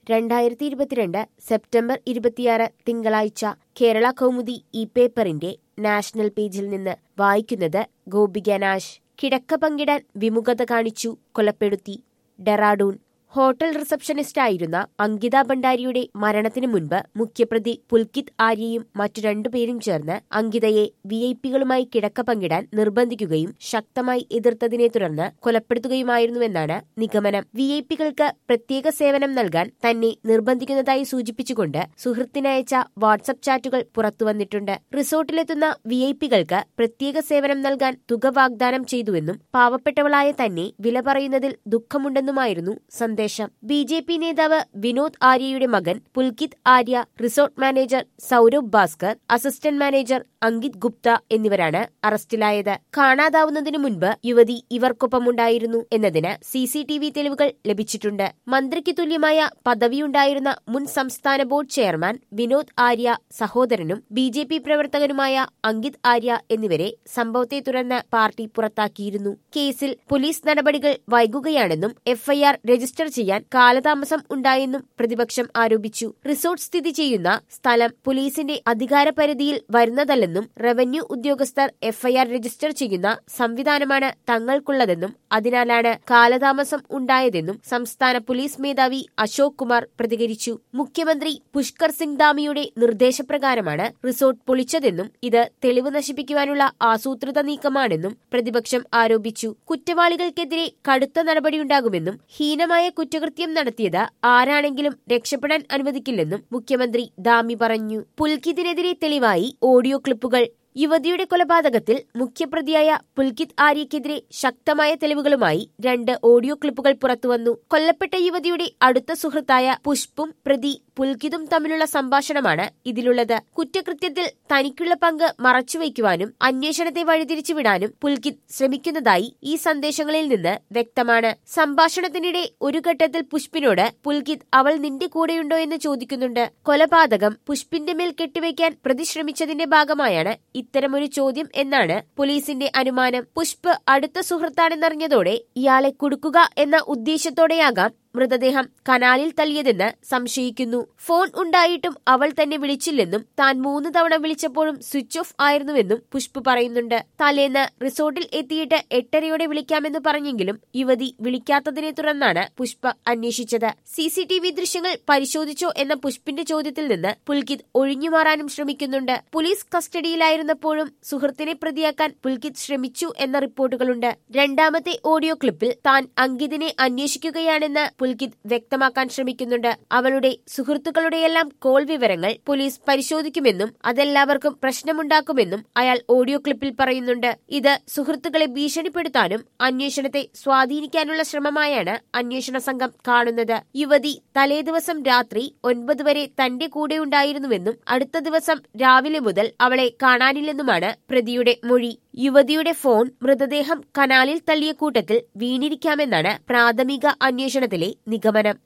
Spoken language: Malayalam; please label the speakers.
Speaker 1: രണ്ടായിരത്തി ഇരുപത്തിരണ്ട് സെപ്റ്റംബർ ഇരുപത്തിയാറ് തിങ്കളാഴ്ച കേരള കൗമുദി ഈ പേപ്പറിന്റെ നാഷണൽ പേജിൽ നിന്ന് വായിക്കുന്നത് ഗോപിക നാഷ് കിടക്ക പങ്കിടാൻ വിമുഖത കാണിച്ചു കൊലപ്പെടുത്തി ഡെറാഡൂൺ ഹോട്ടൽ റിസപ്ഷനിസ്റ്റായിരുന്ന അങ്കിത ഭണ്ഡാരിയുടെ മരണത്തിനു മുൻപ് മുഖ്യപ്രതി പുൽകിത് ആര്യയും മറ്റു രണ്ടുപേരും ചേർന്ന് അങ്കിതയെ വി ഐ പികളുമായി കിടക്ക പങ്കിടാൻ നിർബന്ധിക്കുകയും ശക്തമായി എതിർത്തതിനെ തുടർന്ന് കൊലപ്പെടുത്തുകയുമായിരുന്നുവെന്നാണ് നിഗമനം വി ഐ പികൾക്ക് പ്രത്യേക സേവനം നൽകാൻ തന്നെ നിർബന്ധിക്കുന്നതായി സൂചിപ്പിച്ചുകൊണ്ട് സുഹൃത്തിനയച്ച വാട്സപ്പ് ചാറ്റുകൾ പുറത്തുവന്നിട്ടുണ്ട് റിസോർട്ടിലെത്തുന്ന വി ഐ പികൾക്ക് പ്രത്യേക സേവനം നൽകാൻ തുക വാഗ്ദാനം ചെയ്തുവെന്നും പാവപ്പെട്ടവളായ തന്നെ വില പറയുന്നതിൽ ദുഃഖമുണ്ടെന്നുമായിരുന്നു സന്ദേശം ബി ജെ പി നേതാവ് വിനോദ് ആര്യയുടെ മകൻ Pulkit Arya resort manager Saurabh Bhaskar assistant manager Ankit Gupta എന്നിവരാണ് അറസ്റ്റിലായത് കാണാതാവുന്നതിനു മുൻപ് യുവതി ഇവർക്കൊപ്പമുണ്ടായിരുന്നു എന്നതിന് സി സി ടി വി തെളിവുകൾ ലഭിച്ചിട്ടുണ്ട് മന്ത്രിക്ക് തുല്യമായ പദവിയുണ്ടായിരുന്ന മുൻ സംസ്ഥാന ബോർഡ് ചെയർമാൻ വിനോദ് ആര്യ സഹോദരനും ബി ജെ പി പ്രവർത്തകനുമായ അങ്കിത് ആര്യ എന്നിവരെ സംഭവത്തെ തുടർന്ന് പാർട്ടി പുറത്താക്കിയിരുന്നു കേസിൽ പോലീസ് നടപടികൾ വൈകുകയാണെന്നും എഫ്ഐആർ രജിസ്റ്റർ ചെയ്യാൻ കാലതാമസം ഉണ്ടായെന്നും പ്രതിപക്ഷം ആരോപിച്ചു റിസോർട്ട് സ്ഥിതി ചെയ്യുന്ന സ്ഥലം പോലീസിന്റെ അധികാരപരിധിയിൽ വരുന്നതല്ലെന്നും റവന്യൂ ഉദ്യോഗസ്ഥർ എഫ്ഐആർ രജിസ്റ്റർ ചെയ്യുന്ന സംവിധാനമാണ് തങ്ങൾക്കുള്ളതെന്നും അതിനാലാണ് കാലതാമസം ഉണ്ടായതെന്നും സംസ്ഥാന പോലീസ് മേധാവി അശോക് കുമാർ പ്രതികരിച്ചു മുഖ്യമന്ത്രി പുഷ്കർ സിംഗ് ധാമിയുടെ നിർദ്ദേശപ്രകാരമാണ് റിസോർട്ട് പൊളിച്ചതെന്നും ഇത് തെളിവ് നശിപ്പിക്കുവാനുള്ള ആസൂത്രിത നീക്കമാണെന്നും പ്രതിപക്ഷം ആരോപിച്ചു കുറ്റവാളികൾക്കെതിരെ കടുത്ത നടപടിയുണ്ടാകുമെന്നും ഹീനമായ കുറ്റകൃത്യം നടത്തിയത് ആരാണെങ്കിലും രക്ഷപ്പെടാൻ അനുവദിക്കില്ലെന്നും മുഖ്യമന്ത്രി ദാമി പറഞ്ഞു പുൽക്കിതിനെതിരെ തെളിവായി ഓഡിയോ ക്ലിപ്പുകൾ യുവതിയുടെ കൊലപാതകത്തിൽ മുഖ്യപ്രതിയായ പുൽകിത് ആര്യക്കെതിരെ ശക്തമായ തെളിവുകളുമായി രണ്ട് ഓഡിയോ ക്ലിപ്പുകൾ പുറത്തുവന്നു കൊല്ലപ്പെട്ട യുവതിയുടെ അടുത്ത സുഹൃത്തായ പുഷ്പും പ്രതി പുൽകിതും തമ്മിലുള്ള സംഭാഷണമാണ് ഇതിലുള്ളത് കുറ്റകൃത്യത്തിൽ തനിക്കുള്ള പങ്ക് മറച്ചുവെക്കുവാനും അന്വേഷണത്തെ വഴിതിരിച്ചുവിടാനും പുൽകിത് ശ്രമിക്കുന്നതായി ഈ സന്ദേശങ്ങളിൽ നിന്ന് വ്യക്തമാണ് സംഭാഷണത്തിനിടെ ഒരു ഘട്ടത്തിൽ പുഷ്പിനോട് പുൽകിത് അവൾ നിന്റെ കൂടെയുണ്ടോ എന്ന് ചോദിക്കുന്നുണ്ട് കൊലപാതകം പുഷ്പിന്റെ മേൽ കെട്ടിവെക്കാൻ പ്രതി ശ്രമിച്ചതിന്റെ ഭാഗമായാണ് ഇത്തരമൊരു ചോദ്യം എന്നാണ് പോലീസിന്റെ അനുമാനം പുഷ്പ് അടുത്ത സുഹൃത്താണെന്നറിഞ്ഞതോടെ ഇയാളെ കുടുക്കുക എന്ന ഉദ്ദേശത്തോടെയാകാം മൃതദേഹം കനാലിൽ തള്ളിയതെന്ന് സംശയിക്കുന്നു ഫോൺ ഉണ്ടായിട്ടും അവൾ തന്നെ വിളിച്ചില്ലെന്നും താൻ മൂന്ന് തവണ വിളിച്ചപ്പോഴും സ്വിച്ച് ഓഫ് ആയിരുന്നുവെന്നും പുഷ്പ് പറയുന്നുണ്ട് തലേന്ന് റിസോർട്ടിൽ എത്തിയിട്ട് എട്ടരയോടെ വിളിക്കാമെന്ന് പറഞ്ഞെങ്കിലും യുവതി വിളിക്കാത്തതിനെ തുടർന്നാണ് പുഷ്പ അന്വേഷിച്ചത് സി സി ടി വി ദൃശ്യങ്ങൾ പരിശോധിച്ചോ എന്ന പുഷ്പിന്റെ ചോദ്യത്തിൽ നിന്ന് പുൽകിത് ഒഴിഞ്ഞുമാറാനും ശ്രമിക്കുന്നുണ്ട് പോലീസ് കസ്റ്റഡിയിലായിരുന്നപ്പോഴും സുഹൃത്തിനെ പ്രതിയാക്കാൻ പുൽകിത് ശ്രമിച്ചു എന്ന റിപ്പോർട്ടുകളുണ്ട് രണ്ടാമത്തെ ഓഡിയോ ക്ലിപ്പിൽ താൻ അങ്കിതിനെ അന്വേഷിക്കുകയാണെന്ന് പുൽകിത് വ്യക്തമാക്കാൻ ശ്രമിക്കുന്നുണ്ട് അവളുടെ സുഹൃത്തുക്കളുടെയെല്ലാം കോൾ വിവരങ്ങൾ പോലീസ് പരിശോധിക്കുമെന്നും അതെല്ലാവർക്കും പ്രശ്നമുണ്ടാക്കുമെന്നും അയാൾ ഓഡിയോ ക്ലിപ്പിൽ പറയുന്നുണ്ട് ഇത് സുഹൃത്തുക്കളെ ഭീഷണിപ്പെടുത്താനും അന്വേഷണത്തെ സ്വാധീനിക്കാനുള്ള ശ്രമമായാണ് അന്വേഷണ സംഘം കാണുന്നത് യുവതി തലേദിവസം രാത്രി ഒൻപത് വരെ തന്റെ കൂടെ ഉണ്ടായിരുന്നുവെന്നും അടുത്ത ദിവസം രാവിലെ മുതൽ അവളെ കാണാനില്ലെന്നുമാണ് പ്രതിയുടെ മൊഴി യുവതിയുടെ ഫോൺ മൃതദേഹം കനാലിൽ തള്ളിയ കൂട്ടത്തിൽ വീണിരിക്കാമെന്നാണ് പ്രാഥമിക അന്വേഷണത്തിലെ നിഗമനം